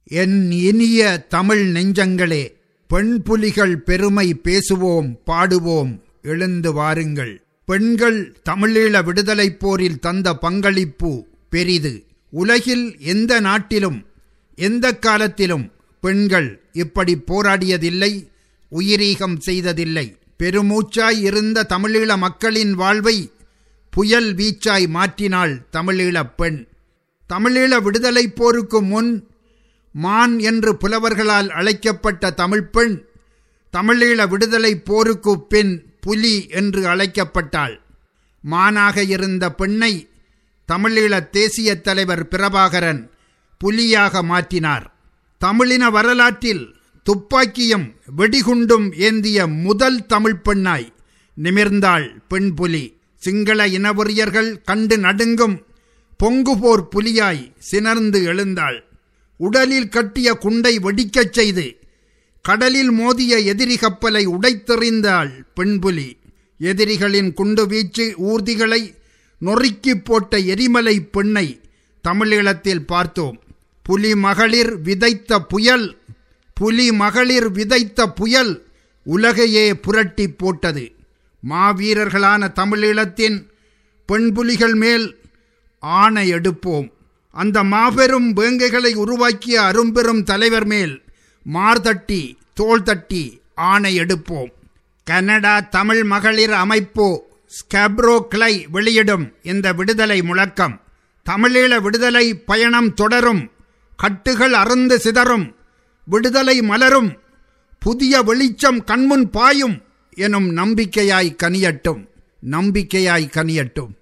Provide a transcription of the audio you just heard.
என் இனிய தமிழ் நெஞ்சங்களே பெண் புலிகள் பெருமை பேசுவோம் பாடுவோம் எழுந்து வாருங்கள் பெண்கள் தமிழீழ விடுதலைப் போரில் தந்த பங்களிப்பு பெரிது உலகில் எந்த நாட்டிலும் எந்த காலத்திலும் பெண்கள் இப்படி போராடியதில்லை உயிரீகம் செய்ததில்லை பெருமூச்சாய் இருந்த தமிழீழ மக்களின் வாழ்வை புயல் வீச்சாய் மாற்றினாள் தமிழீழப் பெண் தமிழீழ விடுதலைப் போருக்கு முன் மான் என்று புலவர்களால் அழைக்கப்பட்ட தமிழ்ப்பெண் தமிழீழ விடுதலைப் போருக்கு பின் புலி என்று அழைக்கப்பட்டாள் மானாக இருந்த பெண்ணை தமிழீழ தேசிய தலைவர் பிரபாகரன் புலியாக மாற்றினார் தமிழின வரலாற்றில் துப்பாக்கியும் வெடிகுண்டும் ஏந்திய முதல் தமிழ் பெண்ணாய் நிமிர்ந்தாள் பெண் புலி சிங்கள இனவெறியர்கள் கண்டு நடுங்கும் பொங்குபோர் புலியாய் சினர்ந்து எழுந்தாள் உடலில் கட்டிய குண்டை வெடிக்கச் செய்து கடலில் மோதிய எதிரி கப்பலை உடைத்தெறிந்தாள் பெண்புலி எதிரிகளின் குண்டு வீச்சு ஊர்திகளை நொறுக்கிப் போட்ட எரிமலை பெண்ணை தமிழீழத்தில் பார்த்தோம் புலி மகளிர் விதைத்த புயல் புலி மகளிர் விதைத்த புயல் உலகையே புரட்டி போட்டது மாவீரர்களான தமிழீழத்தின் பெண்புலிகள் மேல் ஆணை எடுப்போம் அந்த மாபெரும் வேங்கைகளை உருவாக்கிய அரும்பெரும் தலைவர் மேல் மார்தட்டி தோள் தட்டி ஆணை எடுப்போம் கனடா தமிழ் மகளிர் அமைப்பு ஸ்கப்ரோ கிளை வெளியிடும் இந்த விடுதலை முழக்கம் தமிழீழ விடுதலை பயணம் தொடரும் கட்டுகள் அறந்து சிதறும் விடுதலை மலரும் புதிய வெளிச்சம் கண்முன் பாயும் எனும் நம்பிக்கையாய் கனியட்டும் நம்பிக்கையாய் கனியட்டும்